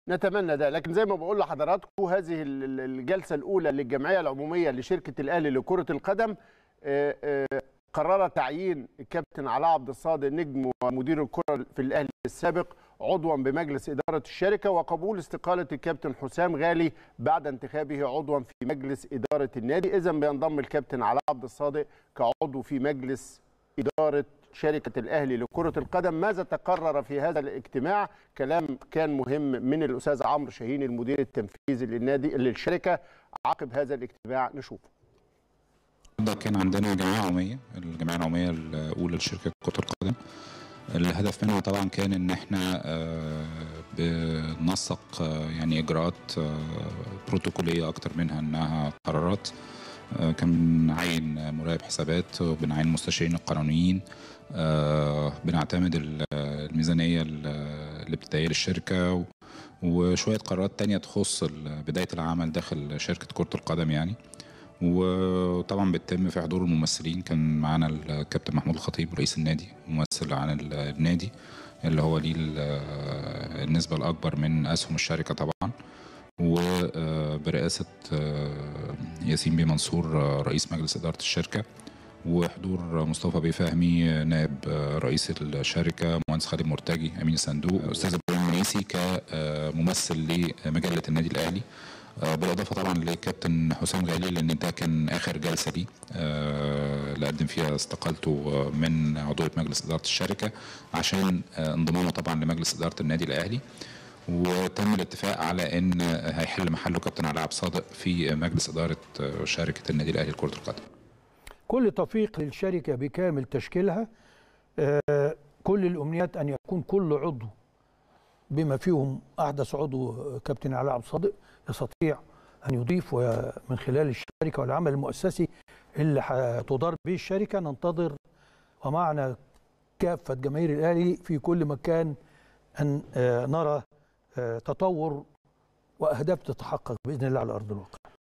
نتمنى ده لكن زي ما بقول لحضراتكم هذه ال- ال- الجلسه الاولى للجمعيه العموميه لشركه الاهلي لكره القدم آه، آه، قرر تعيين الكابتن علاء عبد الصادق نجم ومدير الكره في الاهلي السابق عضوا بمجلس اداره الشركه وقبول استقاله الكابتن حسام غالي بعد انتخابه عضوا في مجلس اداره النادي اذا بينضم الكابتن علاء عبد الصادق كعضو في مجلس اداره شركه الاهلي لكره القدم ماذا تقرر في هذا الاجتماع كلام كان مهم من الاستاذ عمرو شاهين المدير التنفيذي للنادي للشركه عقب هذا الاجتماع نشوفه النهارده كان عندنا جمعيه عموميه الجمعيه العموميه الاولى لشركه كره القدم الهدف منها طبعا كان ان احنا آه، بننسق آه، يعني اجراءات آه، بروتوكوليه اكتر منها انها قرارات آه، كان بنعين مراقب حسابات وبنعين مستشارين القانونيين آه، بنعتمد ال- الميزانيه ال- الابتدائيه للشركه و- وشويه قرارات تانية تخص ال- بدايه العمل داخل شركه كره القدم يعني وطبعا بتتم في حضور الممثلين كان معانا الكابتن محمود الخطيب رئيس النادي ممثل عن ال- النادي اللي هو ليه ال- النسبة الأكبر من أسهم الشركة طبعا وبرئاسة ياسين بيه منصور رئيس مجلس إدارة الشركة وحضور مصطفى بيه فهمي نائب رئيس الشركة مهندس خالد مرتجي أمين الصندوق أستاذ إبراهيم منيسي كممثل لمجلة النادي الأهلي آه، بالاضافه طبعا لكابتن حسام غالي لان ده كان اخر جلسه ليه آه، اللي قدم فيها استقالته آه، من عضويه مجلس اداره الشركه عشان آه، انضمامه طبعا لمجلس اداره النادي الاهلي وتم الاتفاق على ان آه، هيحل محله كابتن علاء عبد الصادق في مجلس اداره آه، شركه النادي الاهلي لكره القدم كل توفيق للشركة بكامل تشكيلها آه، كل الأمنيات أن يكون كل عضو بما فيهم أحدث عضو آه، كابتن علاء عبد الصادق يستطيع أن يضيف و- من خلال الشركة والعمل المؤسسي اللي هتدار به الشركة ننتظر ومعنا كافة جماهير الأهلي في كل مكان أن آه، نرى آه، تطور وأهداف تتحقق بإذن الله على أرض الواقع